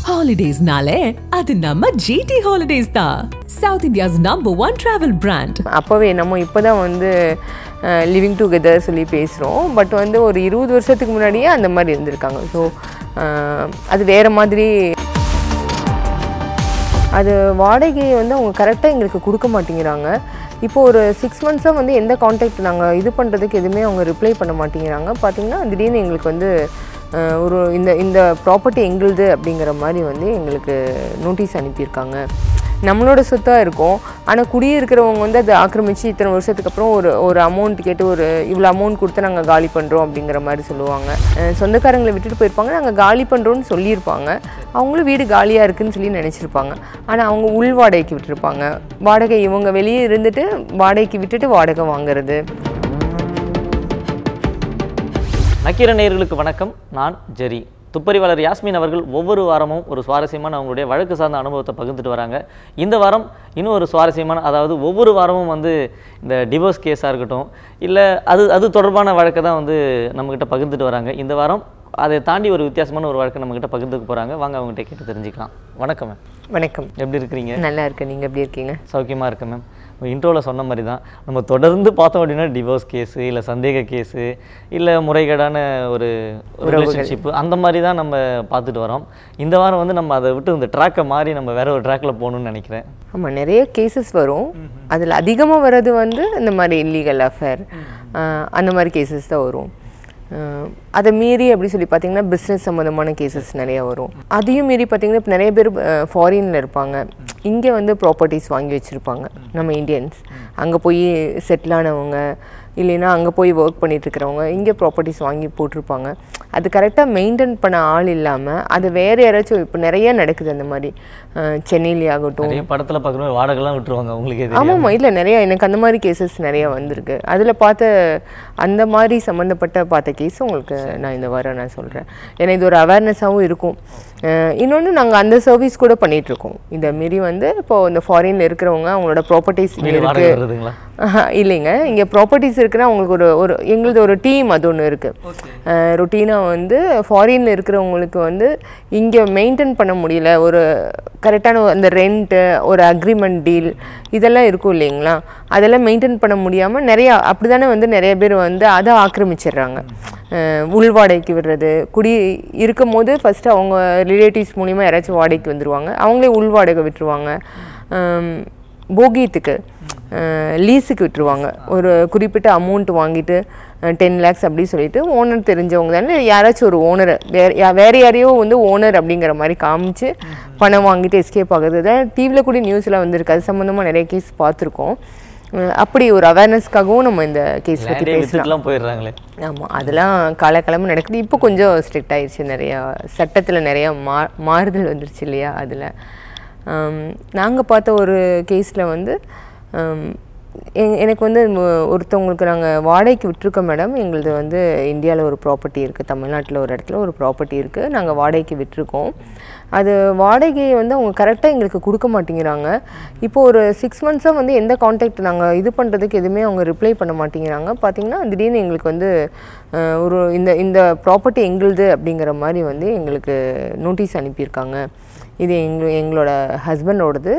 ஹாலிடேஸ்னாலே அது நம்ம ஜிடி ஹாலிடேஸ் தான் south India's number one travel brand அப்போவே நம்ம இப்போ தான் வந்து லிவிங் டுகெதர் சொல்லி பேசுகிறோம் பட் வந்து ஒரு இருபது வருஷத்துக்கு முன்னாடியே அந்த மாதிரி இருந்திருக்காங்க ஸோ அது வேறு மாதிரி அது வாடகையை வந்து அவங்க கரெக்டாக எங்களுக்கு கொடுக்க மாட்டேங்கிறாங்க இப்போ ஒரு சிக்ஸ் மந்த்ஸாக வந்து எந்த காண்டாக்ட் நாங்கள் இது பண்ணுறதுக்கு எதுவுமே அவங்க ரிப்ளை பண்ண மாட்டேங்கிறாங்க பார்த்தீங்கன்னா திடீர்னு எங்களுக்கு வந்து அஹ், ஒரு இந்த இந்த ப்ராப்பர்ட்டி எங்களுது அப்படிங்கிற மாதிரி வந்து எங்களுக்கு நோட்டீஸ் அனுப்பியிருக்காங்க நம்மளோட சொத்தாக இருக்கும் ஆனால் குடியிருக்கிறவங்க வந்து அதை ஆக்கிரமித்து இத்தனை வருஷத்துக்கு அப்புறம் ஒரு ஒரு அமௌண்ட் கேட்டு ஒரு இவ்வளோ அமௌண்ட் கொடுத்து நாங்கள் காலி பண்ணுறோம் அப்படிங்கிற மாதிரி சொல்லுவாங்க அஹ் சொந்தக்காரங்களை விட்டுட்டு போயிருப்பாங்க நாங்கள் காலி பண்ணுறோன்னு சொல்லியிருப்பாங்க அவங்களும் வீடு காலியாக இருக்குன்னு சொல்லி நினச்சிருப்பாங்க ஆனால் அவங்க உள் வாடகைக்கு விட்டுருப்பாங்க வாடகை இவங்க வெளியே இருந்துட்டு வாடகைக்கு விட்டுட்டு வாடகை வாங்குறது நக்கீர நேயர்களுக்கு வணக்கம் நான் ஜெரி துப்பறிவாளர் யாஸ்மின் அவர்கள் ஒவ்வொரு வாரமும் ஒரு சுவாரஸ்யமான அவங்களுடைய வழக்கு சார்ந்த அனுபவத்தை பகிர்ந்துட்டு வராங்க இந்த வாரம் இன்னும் ஒரு சுவாரஸ்யமான அதாவது ஒவ்வொரு வாரமும் வந்து இந்த டிவோர்ஸ் கேஸாக இருக்கட்டும் இல்லை அது அது தொடர்பான வழக்கை தான் வந்து நம்மக்கிட்ட பகிர்ந்துட்டு வராங்க இந்த வாரம் அதை தாண்டி ஒரு வித்தியாசமான ஒரு வழக்கை நம்மக்கிட்ட பகிர்ந்துக்க போகிறாங்க வாங்க அவங்ககிட்ட கேட்டு தெரிஞ்சுக்கலாம் வணக்கம் மேம் வணக்கம் எப்படி இருக்கிறீங்க நல்லா இருக்கு நீங்கள் எப்படி இருக்கீங்க சௌக்கியமாக இருக்கேன் மேம் இன்ட்ரோவில் சொன்ன மாதிரி தான் நம்ம தொடர்ந்து பார்த்தோம் அப்படின்னா டிவோர்ஸ் கேஸு இல்லை சந்தேக கேஸு இல்லை முறைகேடான ஒரு ரிலேஷன்ஷிப்பு அந்த மாதிரி தான் நம்ம பார்த்துட்டு வரோம் இந்த வாரம் வந்து நம்ம அதை விட்டு இந்த ட்ராக்கை மாறி நம்ம வேற ஒரு ட்ராக்கில் போகணும்னு நினைக்கிறேன் ஆமாம் நிறைய கேசஸ் வரும் அதில் அதிகமாக வர்றது வந்து இந்த மாதிரி இல்லீகல் அஃபேர் அந்த மாதிரி கேசஸ் தான் வரும் அஹ் அதை மீறி அப்படி சொல்லி பார்த்தீங்கன்னா பிஸ்னஸ் சம்மந்தமான கேசஸ் நிறைய வரும் அதையும் மீறி பார்த்தீங்கன்னா இப்போ நிறைய பேர் ஃபாரினில் இருப்பாங்க இங்கே வந்து ப்ராப்பர்ட்டிஸ் வாங்கி வச்சுருப்பாங்க நம்ம இந்தியன்ஸ் அங்கே போய் செட்டில் ஆனவங்க இல்லைன்னா அங்கே போய் ஒர்க் பண்ணிட்டு இருக்கிறவங்க இங்கே ப்ராப்பர்ட்டிஸ் வாங்கி போட்டிருப்பாங்க அது கரெக்டாக மெயின்டைன் பண்ண ஆள் இல்லாமல் அது வேறு யாராச்சும் இப்போ நிறைய நடக்குது அந்த மாதிரி அஹ் சென்னையிலே ஆகட்டும் நிறைய படத்தில் பார்க்குறோம் வாடகைலாம் விட்டுருவாங்க உங்களுக்கு எது ஆமாம்மா இல்லை நிறைய எனக்கு அந்த மாதிரி கேசஸ் நிறைய வந்திருக்கு அதில் பார்த்த அந்த மாதிரி சம்மந்தப்பட்ட பார்த்த கேஸ் உங்களுக்கு நான் இந்த வாரம் நான் சொல்கிறேன் ஏன்னா இது ஒரு அவேர்னஸாகவும் இருக்கும் இன்னொன்று நாங்கள் அந்த சர்வீஸ் கூட பண்ணிகிட்ருக்கோம் இதை மாரி வந்து இப்போது இந்த ஃபாரினில் இருக்கிறவங்க அவங்களோட ப்ராப்பர்ட்டிஸ் இங்கே வீடு வாடகை இருக்குது வருதுங்களா ஆஹா, இல்லைங்க இங்கே ப்ராப்பர்ட்டிஸ் இருக்குன்னா அவங்களுக்கு ஒரு ஒரு எங்களுது ஒரு டீம் அது ஒன்று இருக்குது ரொட்டீனாக வந்து ஃபாரினில் இருக்கிறவங்களுக்கு வந்து இங்கே மெயின்டைன் பண்ண முடியல ஒரு கரெக்டான அந்த ரெண்ட்டு ஒரு அக்ரிமெண்ட் டீல் இதெல்லாம் இருக்கும் இல்லைங்களா அதெல்லாம் மெயின்டைன் பண்ண முடியாமல் நிறையா அப்படி தானே வந்து நிறைய பேர் வந்து அதை ஆக்கிரமிச்சிடுறாங்க அஹ், உள் வாடகைக்கு விடுறது குடி இருக்கும் போது ஃபஸ்ட்டு அவங்க ரிலேட்டிவ்ஸ் மூலிமா யாராச்சும் வாடகைக்கு வந்துடுவாங்க அவங்களே உள் வாடகை விட்டுருவாங்க அம், போகியத்துக்கு லீஸுக்கு விட்டுருவாங்க ஒரு குறிப்பிட்ட அமௌண்ட் வாங்கிட்டு டென் லேக்ஸ் அப்படி சொல்லிட்டு ஓனர் தெரிஞ்சவங்க தானே யாராச்சும் ஒரு ஓனர் வேறு யா வேறு யாரையோ வந்து ஓனர் அப்படிங்கிற மாதிரி காமிச்சு பணம் வாங்கிட்டு எஸ்கேப் ஆகுறது தான் டிவியில் கூட நியூஸில் வந்திருக்கு அது சம்மந்தமாக நிறைய கேஸ் பார்த்துருக்கோம் அஹ் அப்படி ஒரு அவேர்னஸ்க்காகவும் நம்ம இந்த கேஸ் பற்றி லேண்டே பேசலாம் வித்துட்டுலாம் போயிடுறாங்களே ஆமாம் அதெல்லாம் காலகாலமாக நடக்குது இப்போ கொஞ்சம் ஸ்ட்ரிக்ட் ஆயிடுச்சு நிறையா சட்டத்தில் நிறையா மா மாறுதல் வந்துருச்சு இல்லையா அதில் நாங்கள் பார்த்த ஒரு கேஸில் வந்து ஆம், எ- எனக்கு வந்து மு- ஒருத்தவங்களுக்கு நாங்கள் வாடகைக்கு விட்டுருக்கோம் மேடம் எங்களுது வந்து இந்தியாவில் ஒரு ப்ராப்பர்ட்டி இருக்குது தமிழ்நாட்டில் ஒரு இடத்துல ஒரு ப்ராப்பர்ட்டி இருக்குது நாங்கள் வாடகைக்கு விட்டுருக்கோம் அது வாடகையை வந்து அவங்க கரெக்டாக எங்களுக்கு கொடுக்க மாட்டேங்கிறாங்க இப்போ ஒரு சிக்ஸ் மந்த்ஸாக வந்து எந்த காண்டாக்ட் நாங்கள் இது பண்ணுறதுக்கு எதுவுமே அவங்க ரிப்ளை பண்ண மாட்டேங்கிறாங்க பார்த்தீங்கன்னா திடீர்னு எங்களுக்கு வந்து அஹ், ஒரு இந்த இந்த ப்ராப்பர்ட்டி எங்களுது அப்படிங்கிற மாதிரி வந்து எங்களுக்கு நோட்டீஸ் அனுப்பியிருக்காங்க இது எங்க எங்களோட ஹஸ்பண்டோடது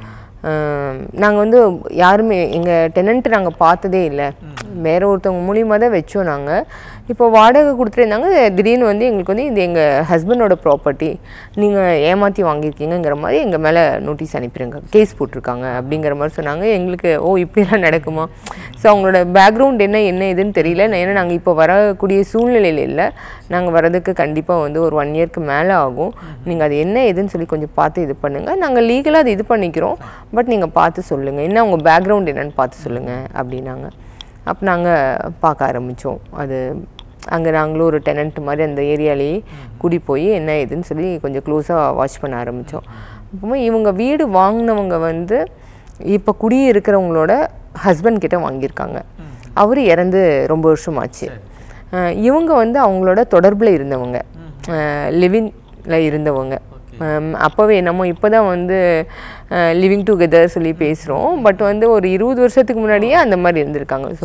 நாங்கள் வந்து யாருமே எங்கள் டெனண்ட் நாங்கள் பார்த்ததே இல்லை வேற ஒருத்தவங்க மூலியமாக தான் வச்சோம் நாங்கள் இப்போ வாடகை கொடுத்துருந்தாங்க திடீர்னு வந்து எங்களுக்கு வந்து இது எங்கள் ஹஸ்பண்டோட ப்ராப்பர்ட்டி நீங்கள் ஏமாற்றி வாங்கியிருக்கீங்கங்கிற மாதிரி எங்கள் மேலே நோட்டீஸ் அனுப்பிடுங்க கேஸ் போட்டிருக்காங்க அப்படிங்கிற மாதிரி சொன்னாங்க எங்களுக்கு ஓ இப்படிலாம் நடக்குமா ஸோ அவங்களோட பேக்ரவுண்ட் என்ன என்ன இதுன்னு தெரியல நான் ஏன்னா நாங்கள் இப்போ வரக்கூடிய சூழ்நிலையில் இல்லை நாங்கள் வரதுக்கு கண்டிப்பாக வந்து ஒரு ஒன் இயர்க்கு மேலே ஆகும் நீங்கள் அது என்ன எதுன்னு சொல்லி கொஞ்சம் பார்த்து இது பண்ணுங்கள் நாங்கள் லீகலாக அது இது பண்ணிக்கிறோம் பட் நீங்கள் பார்த்து சொல்லுங்கள் என்ன உங்கள் பேக்ரவுண்ட் என்னன்னு பார்த்து சொல்லுங்கள் அப்படின்னாங்க அப்போ நாங்கள் பார்க்க ஆரம்பித்தோம் அது அங்கே நாங்களும் ஒரு டெனண்ட் மாதிரி அந்த ஏரியாலேயே குடி போய் என்ன ஏதுன்னு சொல்லி கொஞ்சம் க்ளோஸாக வாட்ச் பண்ண ஆரம்பித்தோம் அப்போ இவங்க வீடு வாங்கினவங்க வந்து இப்போ குடி இருக்கிறவங்களோட ஹஸ்பண்ட் கிட்ட வாங்கியிருக்காங்க அவர் இறந்து ரொம்ப வருஷம் ஆச்சு அஹ் இவங்க வந்து அவங்களோட தொடர்பில் இருந்தவங்க லிவின்ல இருந்தவங்க ஹம், அப்போவே நம்ம இப்போ தான் வந்து லிவிங் டுகெதர் சொல்லி பேசுகிறோம் பட் வந்து ஒரு இருபது வருஷத்துக்கு முன்னாடியே அந்த மாதிரி இருந்திருக்காங்க ஸோ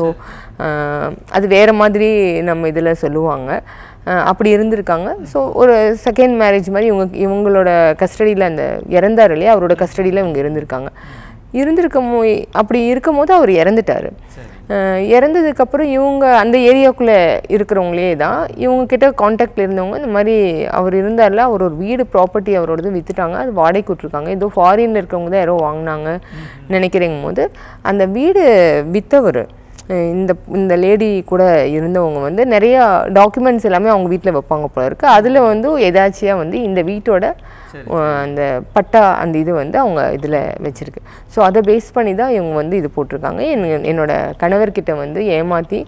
அது வேறு மாதிரி நம்ம இதில் சொல்லுவாங்க அஹ், அப்படி இருந்திருக்காங்க ஸோ ஒரு செகண்ட் மேரேஜ் மாதிரி இவங்க இவங்களோட கஸ்டடியில் அந்த இறந்தார் இல்லையா அவரோட கஸ்டடியில் இவங்க இருந்திருக்காங்க இருந்திருக்கும் போய் அப்படி இருக்கும்போது அவர் இறந்துட்டார் அஹ் இறந்ததுக்கப்புறம் இவங்க அந்த ஏரியாக்குள்ளே இருக்கிறவங்களே தான் இவங்க கிட்ட காண்டாக்டில் இருந்தவங்க இந்த மாதிரி அவர் இருந்தார்ல அவர் ஒரு வீடு ப்ராப்பர்ட்டி அவரோடது விற்றுட்டாங்க அது வாடகைக்கு விட்ருக்காங்க ஏதோ ஃபாரின்ல இருக்கவங்க தான் யாரோ வாங்கினாங்க நினைக்கிறேங்கும் போது அந்த வீடு விற்றவர் இந்த இந்த லேடி கூட இருந்தவங்க வந்து நிறையா டாக்குமெண்ட்ஸ் எல்லாமே அவங்க வீட்டில் வைப்பாங்க போல இருக்கு அதில் வந்து எதாச்சியாக வந்து இந்த வீட்டோட அஹ், அந்த பட்டா அந்த இது வந்து அவங்க இதில் வச்சுருக்கு ஸோ அதை பேஸ் பண்ணி தான் இவங்க வந்து இது போட்டிருக்காங்க என் என்னோட கணவர்கிட்ட வந்து ஏமாற்றி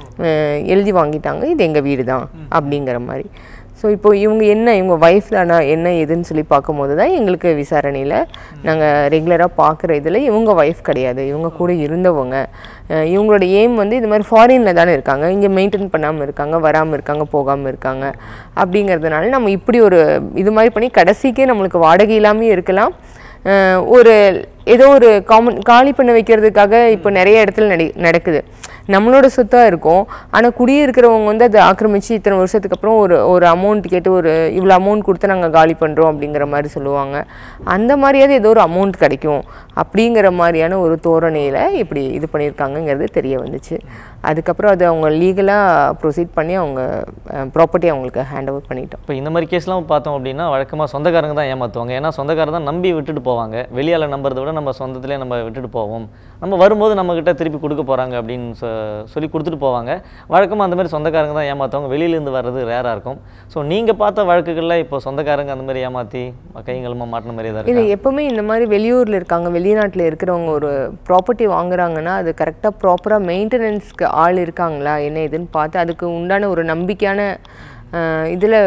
எழுதி வாங்கிட்டாங்க இது எங்கள் வீடு தான் அப்படிங்கிற மாதிரி ஸோ இப்போ இவங்க என்ன இவங்க ஒய்ஃப் தானா என்ன ஏதுன்னு சொல்லி பார்க்கும்போது தான் எங்களுக்கு விசாரணையில் நாங்கள் ரெகுலராக பார்க்குற இதில் இவங்க ஒய்ஃப் கிடையாது இவங்க கூட இருந்தவங்க அஹ் இவங்களோட எய்ம் வந்து இது மாதிரி ஃபாரினில் தானே இருக்காங்க இங்கே மெயின்டைன் பண்ணாமல் இருக்காங்க வராமல் இருக்காங்க போகாமல் இருக்காங்க அப்படிங்கிறதுனால நம்ம இப்படி ஒரு இது மாதிரி பண்ணி கடைசிக்கே நம்மளுக்கு வாடகை இல்லாமையும் இருக்கலாம் அஹ் ஒரு ஏதோ ஒரு காமன் காலி பண்ண வைக்கிறதுக்காக இப்போ நிறைய இடத்துல நடி நடக்குது நம்மளோட சொத்தாக இருக்கும் ஆனால் குடியிருக்கிறவங்க வந்து அதை ஆக்கிரமிச்சு இத்தனை வருஷத்துக்கு அப்புறம் ஒரு ஒரு அமௌண்ட் கேட்டு ஒரு இவ்வளோ அமௌண்ட் கொடுத்து நாங்கள் காலி பண்ணுறோம் அப்படிங்கிற மாதிரி சொல்லுவாங்க அந்த மாதிரியாவது ஏதோ ஒரு அமௌண்ட் கிடைக்கும் அப்படிங்கிற மாதிரியான ஒரு தோரணையில் இப்படி இது பண்ணியிருக்காங்கங்கிறது தெரிய வந்துச்சு அதுக்கப்புறம் அது அவங்க லீகலாக ப்ரொசீட் பண்ணி அவங்க ப்ராப்பர்ட்டி அவங்களுக்கு ஹேண்ட் ஓவர் பண்ணிட்டோம் இப்போ இந்த மாதிரி கேஸ்லாம் பார்த்தோம் அப்படின்னா வழக்கமாக சொந்தக்காரங்க தான் ஏமாற்றுவாங்க ஏன்னா சொந்தக்காரர் தான் நம்பி விட்டுட்டு போவாங்க வெளியால் நம்புறதை விட நம்ம சொந்தத்திலே நம்ம விட்டுட்டு போவோம் நம்ம வரும்போது நம்மக்கிட்ட திருப்பி கொடுக்க போகிறாங்க அப்படின்னு சொ- சொல்லி கொடுத்துட்டு போவாங்க வழக்கமாக அந்த மாதிரி சொந்தக்காரங்க தான் ஏமாற்றுவாங்க வெளியிலேருந்து வர்றது ரேராக இருக்கும் ஸோ நீங்கள் பார்த்த வழக்குகளில் இப்போ சொந்தக்காரங்க அந்த மாதிரி ஏமாற்றி கைங்களுமா மாட்டின மாதிரி ஏதாவது இது இருக்கா? எப்பவுமே இந்த மாதிரி வெளியூரில் இருக்காங்க வெளிநாட்டில் இருக்கிறவங்க ஒரு ப்ராப்பர்ட்டி வாங்குறாங்கன்னா அது கரெக்டாக ப்ராப்பராக மெயின்டெனன்ஸ்க்கு ஆள் இருக்காங்களா என்ன ஏதுன்னு பார்த்து அதுக்கு உண்டான ஒரு நம்பிக்கையான இதில்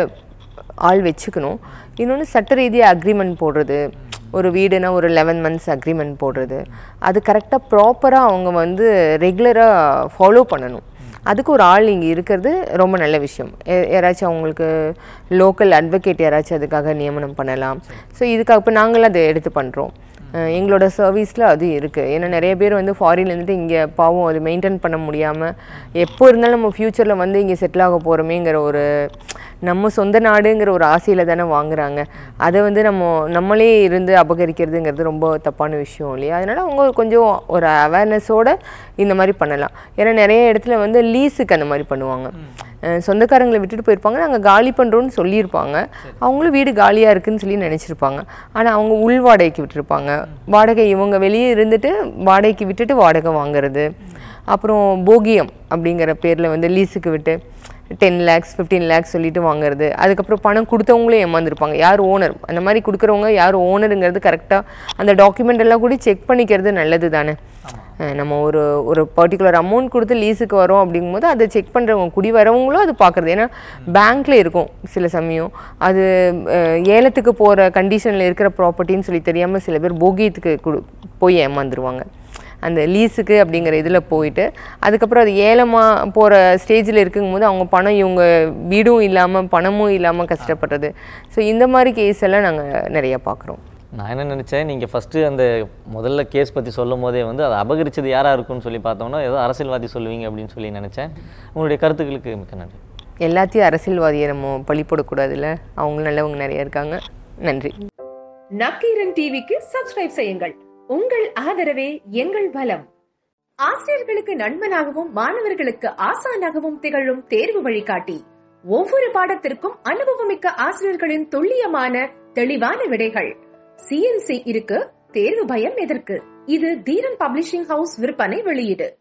ஆள் வச்சுக்கணும் இன்னொன்று சட்ட ரீதியாக அக்ரிமெண்ட் போடுறது ஒரு வீடுனா ஒரு லெவன் மந்த்ஸ் அக்ரிமெண்ட் போடுறது அது கரெக்டாக ப்ராப்பராக அவங்க வந்து ரெகுலராக ஃபாலோ பண்ணணும் அதுக்கு ஒரு ஆள் இங்கே இருக்கிறது ரொம்ப நல்ல விஷயம் யா- யாராச்சும் அவங்களுக்கு லோக்கல் அட்வொகேட் யாராச்சும் அதுக்காக நியமனம் பண்ணலாம் ஸோ இதுக்காக இப்போ நாங்களும் அதை எடுத்து பண்ணுறோம் எங்களோட சர்வீஸில் அது இருக்குது ஏன்னா நிறைய பேர் வந்து ஃபாரின்ல இருந்துட்டு இங்கே பாவம் அது மெயின்டைன் பண்ண முடியாமல் எப்போ இருந்தாலும் நம்ம ஃப்யூச்சரில் வந்து இங்கே செட்டில் ஆக போகிறோமேங்கிற ஒரு நம்ம சொந்த நாடுங்கிற ஒரு ஆசையில் தானே வாங்குறாங்க அதை வந்து நம்ம நம்மளே இருந்து அபகரிக்கிறதுங்கிறது ரொம்ப தப்பான விஷயம் இல்லையா அதனால் அவங்க கொஞ்சம் ஒரு அவேர்னஸோட இந்த மாதிரி பண்ணலாம் ஏன்னா நிறைய இடத்துல வந்து லீஸுக்கு அந்த மாதிரி பண்ணுவாங்க அஹ் சொந்தக்காரங்களை விட்டுட்டு போயிருப்பாங்க நாங்கள் காலி பண்ணுறோன்னு சொல்லியிருப்பாங்க அவங்களும் வீடு காலியாக இருக்குன்னு சொல்லி நினச்சிருப்பாங்க ஆனால் அவங்க உள் வாடகைக்கு விட்டுருப்பாங்க வாடகை இவங்க வெளியே இருந்துட்டு வாடகைக்கு விட்டுட்டு வாடகை வாங்குறது அப்புறம் போகியம் அப்படிங்கிற பேரில் வந்து லீஸுக்கு விட்டு டென் லேக்ஸ் ஃபிஃப்டீன் லேக்ஸ் சொல்லிட்டு வாங்குறது அதுக்கப்புறம் பணம் கொடுத்தவங்களே ஏமாந்துருப்பாங்க யார் ஓனர் அந்த மாதிரி கொடுக்குறவங்க யார் ஓனருங்கிறது கரெக்டாக அந்த டாக்குமெண்ட் எல்லாம் கூட செக் பண்ணிக்கிறது நல்லது தானே அஹ் நம்ம ஒரு ஒரு பர்டிகுலர் அமௌண்ட் கொடுத்து லீஸுக்கு வரோம் அப்படிங்கும்போது அதை செக் பண்ணுறவங்க குடி வரவங்களும் அது பார்க்குறது ஏன்னா பேங்க்ல இருக்கும் சில சமயம் அது அஹ், ஏலத்துக்கு போகிற கண்டிஷனில் இருக்கிற ப்ராப்பர்ட்டின்னு சொல்லி தெரியாமல் சில பேர் போகியத்துக்கு குடு போய் ஏமாந்துருவாங்க அந்த லீஸுக்கு அப்படிங்கிற இதில் போயிட்டு அதுக்கப்புறம் அது ஏலமாக போகிற ஸ்டேஜில் இருக்கும்போது அவங்க பணம் இவங்க வீடும் இல்லாமல் பணமும் இல்லாமல் கஷ்டப்படுறது ஸோ இந்த மாதிரி கேஸ் எல்லாம் நாங்கள் நிறைய பார்க்குறோம் நான் என்ன நினச்சேன் நீங்கள் ஃபஸ்ட்டு அந்த முதல்ல கேஸ் பற்றி சொல்லும் போதே வந்து அதை அபகரிச்சது யாராக இருக்கும்னு சொல்லி பார்த்தோம்னா ஏதோ அரசியல்வாதி சொல்லுவீங்க அப்படின்னு சொல்லி நினச்சேன் உங்களுடைய கருத்துக்களுக்கு மிக்க நன்றி எல்லாத்தையும் அரசியல்வாதியை நம்ம பழி போடக்கூடாதுல்ல அவங்க நல்லவங்க நிறைய இருக்காங்க நன்றி நக்கீரன் டிவிக்கு சப்ஸ்கிரைப் செய்யுங்கள் உங்கள் ஆதரவே எங்கள் பலம் ஆசிரியர்களுக்கு நண்பனாகவும் மாணவர்களுக்கு ஆசானாகவும் திகழும் தேர்வு வழிகாட்டி ஒவ்வொரு பாடத்திற்கும் அனுபவமிக்க ஆசிரியர்களின் துல்லியமான தெளிவான விடைகள் சிஎன்சி இருக்கு தேர்வு பயம் எதற்கு இது தீரன் பப்ளிஷிங் ஹவுஸ் விற்பனை வெளியீடு